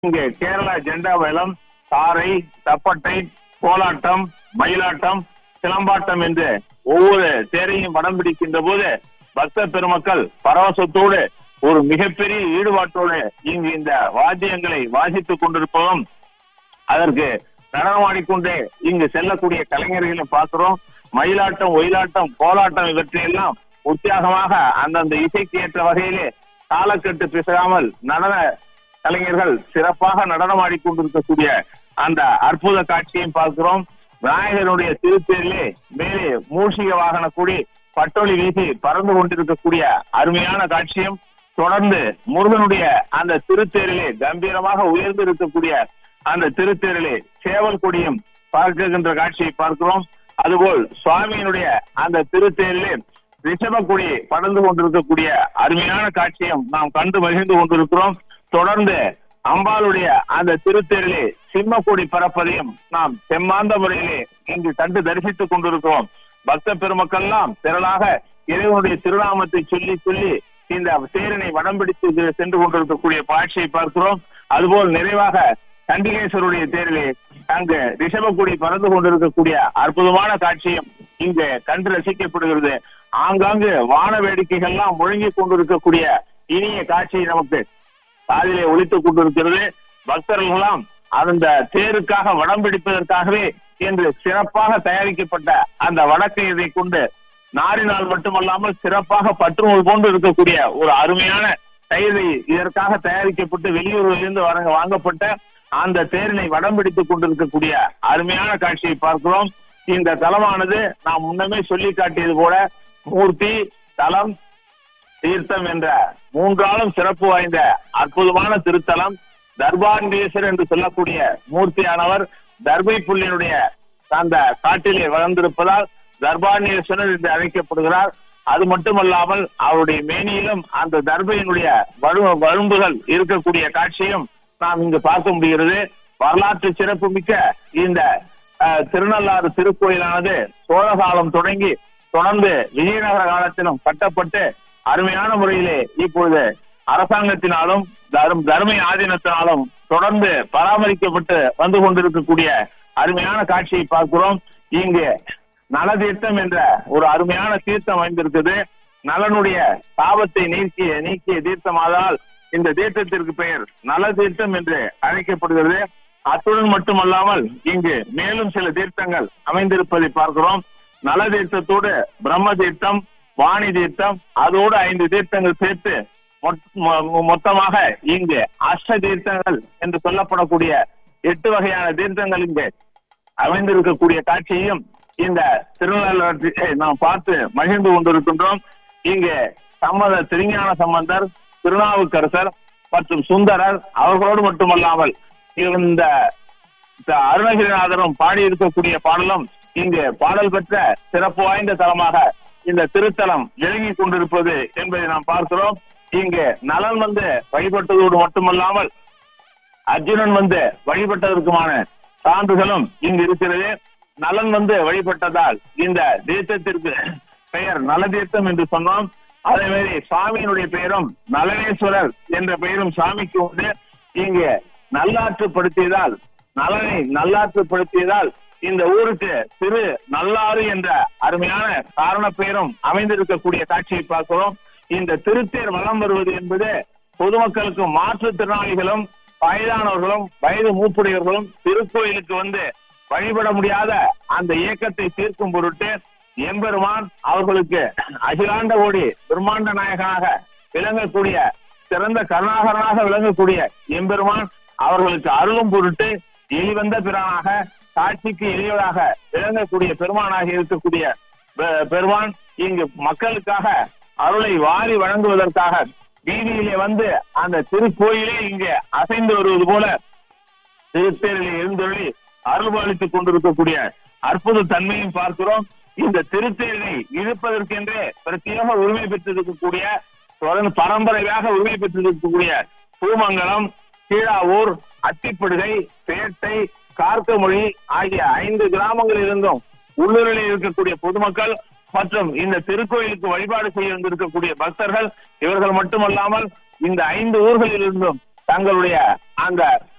இங்கு கேரளா ஜெண்டா மேளம் தாரை தப்பட்டை கோலாட்டம் மயிலாட்டம் சிலம்பாட்டம் என்று ஒவ்வொரு தேரையும் வடம் பிடிக்கின்ற போது பக்த பெருமக்கள் பரவசத்தோடு ஒரு மிகப்பெரிய ஈடுபாட்டோடு இங்கு இந்த வாத்தியங்களை வாசித்துக் கொண்டிருப்பதும் அதற்கு நடனமாடிக்கொண்டே இங்கு செல்லக்கூடிய கலைஞர்களை பார்க்கிறோம் மயிலாட்டம் ஒயிலாட்டம் கோலாட்டம் இவற்றையெல்லாம் உற்சாகமாக அந்தந்த இசைக்கு ஏற்ற வகையிலே காலக்கட்டு பிசகாமல் நடன கலைஞர்கள் சிறப்பாக நடனமாடிக் கொண்டிருக்கக்கூடிய அந்த அற்புத காட்சியையும் பார்க்கிறோம் விநாயகருடைய திருத்தேரிலே மேலே மூஷிக வாகன கூடி பட்டொளி வீசி பறந்து கொண்டிருக்கக்கூடிய அருமையான காட்சியும் தொடர்ந்து முருகனுடைய அந்த திருத்தேரிலே கம்பீரமாக உயர்ந்து இருக்கக்கூடிய அந்த திருத்தேரிலே சேவல் கொடியும் பார்க்கின்ற காட்சியை பார்க்கிறோம் அதுபோல் சுவாமியினுடைய அந்த திருத்தேரிலே ரிஷப கொடி பறந்து கொண்டிருக்கக்கூடிய அருமையான காட்சியும் நாம் கண்டு மகிழ்ந்து கொண்டிருக்கிறோம் தொடர்ந்து அம்பாளுடைய அந்த திருத்தேரிலே சிம்ம கொடி பறப்பதையும் நாம் செம்மாந்த முறையிலே இங்கு கண்டு தரிசித்துக் கொண்டிருக்கிறோம் பக்த பெருமக்கள்லாம் திரளாக இறைவனுடைய திருநாமத்தை சொல்லி சொல்லி இந்த தேரினை வடம் பிடித்து சென்று கொண்டிருக்கக்கூடிய காட்சியை பார்க்கிறோம் அதுபோல் நிறைவாக சண்டிகேஸ்வருடைய தேரிலே அங்கு ரிஷபக்குடி பறந்து கொண்டிருக்கக்கூடிய அற்புதமான காட்சியும் இங்கு கண்டு ரசிக்கப்படுகிறது ஆங்காங்கு வான வேடிக்கைகள்லாம் முழங்கிக் கொண்டிருக்கக்கூடிய இனிய காட்சி நமக்கு காதிலே ஒழித்துக் கொண்டிருக்கிறது பக்தர்கள் எல்லாம் அந்த தேருக்காக வடம் பிடிப்பதற்காகவே என்று சிறப்பாக தயாரிக்கப்பட்ட அந்த வடக்கை இதை கொண்டு நாரினால் மட்டுமல்லாமல் சிறப்பாக பற்றுநூல் போன்று இருக்கக்கூடிய ஒரு அருமையான தயிரை இதற்காக தயாரிக்கப்பட்டு வெளியூரிலிருந்து வர வாங்கப்பட்ட அந்த தேரினை வடம் பிடித்துக் கொண்டிருக்கக்கூடிய அருமையான காட்சியை பார்க்கிறோம் இந்த தலமானது நாம் முன்னமே சொல்லி காட்டியது போல மூர்த்தி தலம் தீர்த்தம் என்ற மூன்றாலும் சிறப்பு வாய்ந்த அற்புதமான திருத்தலம் தர்பாண்டேஸ்வர் என்று சொல்லக்கூடிய மூர்த்தியானவர் தர்பை புள்ளியினுடைய அந்த காட்டிலே வளர்ந்திருப்பதால் தர்பாண்டேஸ்வரர் என்று அழைக்கப்படுகிறார் அது மட்டுமல்லாமல் அவருடைய மேனியிலும் அந்த தர்பையினுடைய வரு வரும்புகள் இருக்கக்கூடிய காட்சியும் நாம் இங்கு பார்க்க முடிகிறது வரலாற்று சிறப்பு மிக்க இந்த அஹ், திருநள்ளாறு திருக்கோயிலானது சோழ காலம் தொடங்கி தொடர்ந்து விஜயநகர காலத்திலும் கட்டப்பட்டு அருமையான முறையிலே இப்பொழுது அரசாங்கத்தினாலும் தர்ம தர்ம ஆதீனத்தினாலும் தொடர்ந்து பராமரிக்கப்பட்டு வந்து கொண்டிருக்கக்கூடிய அருமையான காட்சியை பார்க்கிறோம் இங்கு நலதீர்த்தம் என்ற ஒரு அருமையான தீர்த்தம் அமைந்திருக்குது நலனுடைய தாபத்தை நீக்கிய நீக்கிய தீர்த்தமாதால் இந்த தீர்த்தத்திற்கு பெயர் நல தீர்த்தம் என்று அழைக்கப்படுகிறது அத்துடன் மட்டுமல்லாமல் இங்கு மேலும் சில தீர்த்தங்கள் அமைந்திருப்பதை பார்க்கிறோம் நல தீர்த்தத்தோடு பிரம்ம தீர்த்தம் வாணி தீர்த்தம் அதோடு ஐந்து தீர்த்தங்கள் சேர்த்து மொத்- மொ- மொத்தமாக இங்கு அஷ்ட தீர்த்தங்கள் என்று சொல்லப்படக்கூடிய எட்டு வகையான தீர்த்தங்கள் இங்கு அமைந்திருக்கக்கூடிய காட்சியையும் இந்த திருநள்ளாற்றை நாம் பார்த்து மகிழ்ந்து கொண்டிருக்கின்றோம் இங்கு சம்மத திருஞான சம்பந்தர் திருநாவுக்கரசர் மற்றும் சுந்தரர் அவர்களோடு மட்டுமல்லாமல் இந்த இந்த அருணகிரிநாதரும் பாடியிருக்கக்கூடிய பாடலும் இங்கு பாடல் பெற்ற சிறப்பு வாய்ந்த தலமாக இந்த திருத்தலம் விளங்கிக் கொண்டிருப்பது என்பதை நாம் பார்க்கிறோம் இங்கு நலன் வந்து வழிபட்டதோடு மட்டுமல்லாமல் அர்ஜுனன் வந்து வழிபட்டதற்குமான சான்றுகளும் இங்கு இருக்கிறது நலன் வந்து வழிபட்டதால் இந்த தீர்த்தத்திற்கு பெயர் நல தீர்த்தம் என்று சொன்னோம் அதே மாதிரி சுவாமியினுடைய பெயரும் நலனேஸ்வரர் என்ற பெயரும் சாமிக்கு உண்டு இங்கு நல்லாற்றுப்படுத்தியதால் நலனை நல்லாற்றுப்படுத்தியதால் இந்த ஊருக்கு திரு நல்லாறு என்ற அருமையான காரண பெயரும் அமைந்திருக்கக்கூடிய காட்சியை பார்க்கிறோம் இந்த திருத்தேர் வலம் வருவது என்பது பொதுமக்களுக்கு மாற்றுத்திறனாளிகளும் வயதானவர்களும் வயது மூப்புடையவர்களும் திருக்கோயிலுக்கு வந்து வழிபட முடியாத அந்த இயக்கத்தை தீர்க்கும் பொருட்டு எம்பெருமான் அவர்களுக்கு அகிலாண்ட கோடி பிரம்மாண்ட நாயகனாக விளங்கக்கூடிய சிறந்த கருணாகரனாக விளங்கக்கூடிய எம்பெருமான் அவர்களுக்கு அருளும் பொருட்டு எளிவந்த பிரானாக காட்சிக்கு எளியவராக விளங்கக்கூடிய பெருமானாக இருக்கக்கூடிய பெ- பெருமான் இங்கு மக்களுக்காக அருளை வாரி வழங்குவதற்காக வீதியிலே வந்து அந்த திருக்கோயிலே இங்கு அசைந்து வருவது போல திருத்தேரில் எழுந்தொழி அருள்பாலித்துக் கொண்டிருக்கக்கூடிய அற்புத தன்மையும் பார்க்கிறோம் இந்த திருத்தேரினை இழுப்பதற்கென்றே பிரத்யேக உரிமை பெற்றிருக்கக்கூடிய தொடர்ந்து பரம்பரையாக உரிமை பெற்றிருக்கக்கூடிய பூமங்கலம் கீழாவூர் அத்திப்படுகை பேட்டை கார்க்கமொழி ஆகிய ஐந்து கிராமங்களில் இருந்தும் உள்ளூரில் இருக்கக்கூடிய பொதுமக்கள் மற்றும் இந்த திருக்கோயிலுக்கு வழிபாடு செய்ய வந்திருக்கக்கூடிய பக்தர்கள் இவர்கள் மட்டுமல்லாமல் இந்த ஐந்து ஊர்களில் இருந்தும் தங்களுடைய அந்த